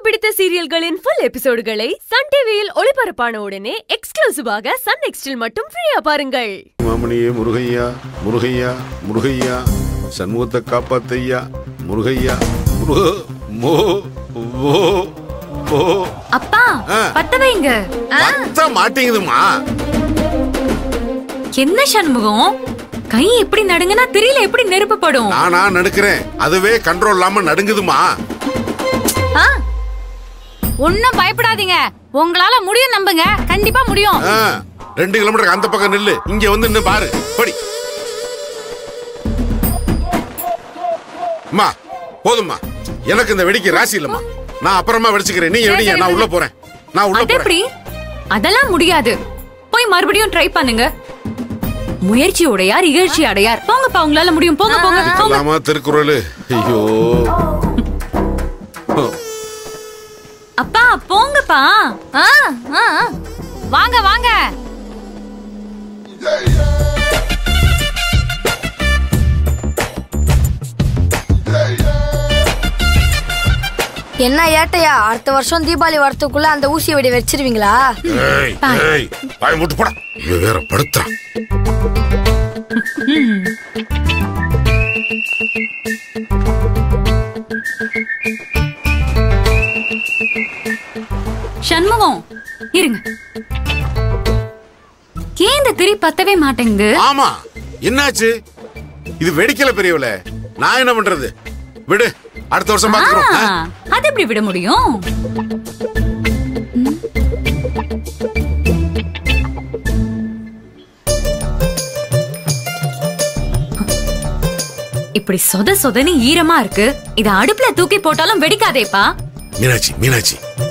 பிடித்த சீரியல்களின் full எபிசோடுகளை Sun டிவியில் ஒளிபரப்பான உடனே எக்ஸ்க்ளூசிவாக சன் நெக்ஸ்டில் மட்டும் ஃப்ரீயா பாருங்கள் மாமணியே முருகையா முருகையா முருகையா சண்முகத்தை காப்பாத்தையா முருகையா முருக மோ ஓ ஓ அப்பா ஆ. பத்த வைங்க பத்த மாட்டேங்குதுமா என்ன சண்முகம் கை எப்படி நடுங்கன்னா தெரியல எப்படி நெருப்பு படும் நானா நடுக்கிறேன் அதுவே கண்ட்ரோல் இல்லாம நடுங்குதுமா ஒன்னும் பயப்படாதீங்க உங்களால முடியும் நம்புங்க கண்டிப்பா முடியும் ஆ, ரெண்டு கிலோமீட்டர் அந்த பக்கம் நில்லு இங்க வந்து நின்னு பாரு படி அம்மா போதும்மா எனக்கு இந்த வெடிக்கு ராசி இல்லம்மா நான் அப்புறமா வெடிச்சுக்கிறேன் நீங்க வெடிங்க நான் உள்ள போறேன் நான் உள்ள அது போறேன் எப்படி அதெல்லாம் முடியாது போய் மறுபடியும் ட்ரை பண்ணுங்க முயற்சி உடையார் இகழ்ச்சி அடையார் போங்கப்பா உங்களால முடியும் போங்க போங்க போங்க கலாமா திருக்குறள் ஐயோ அப்பா போங்கப்பா ஆ, ஆ, ஆ. வாங்க வாங்க என்ன ஏட்டையா அடுத்த வருஷம் தீபாவளி வரத்துக்குள்ள அந்த ஊசி வெடி வச்சிருவீங்களா ஏய் ஏய் வாய் மூட்டு போடா இவன் வேற படுத்துறான் சண்முகம் இருங்க ஏன் இந்த திரி பத்தவே மாட்டேங்குது ஆமா என்னாச்சு இது வெடிக்கல பெரியவள நான் என்ன பண்றது விடு அடுத்த வருஷம் ஆ, பாத்துக்கிறோம் ஆ? அது எப்படி விட முடியும் ம். இப்படி சொத சொதன்னு ஈரமா இருக்கு இத அடுப்புல தூக்கி போட்டாலும் வெடிக்காதேப்பா மீனாட்சி மீனாட்சி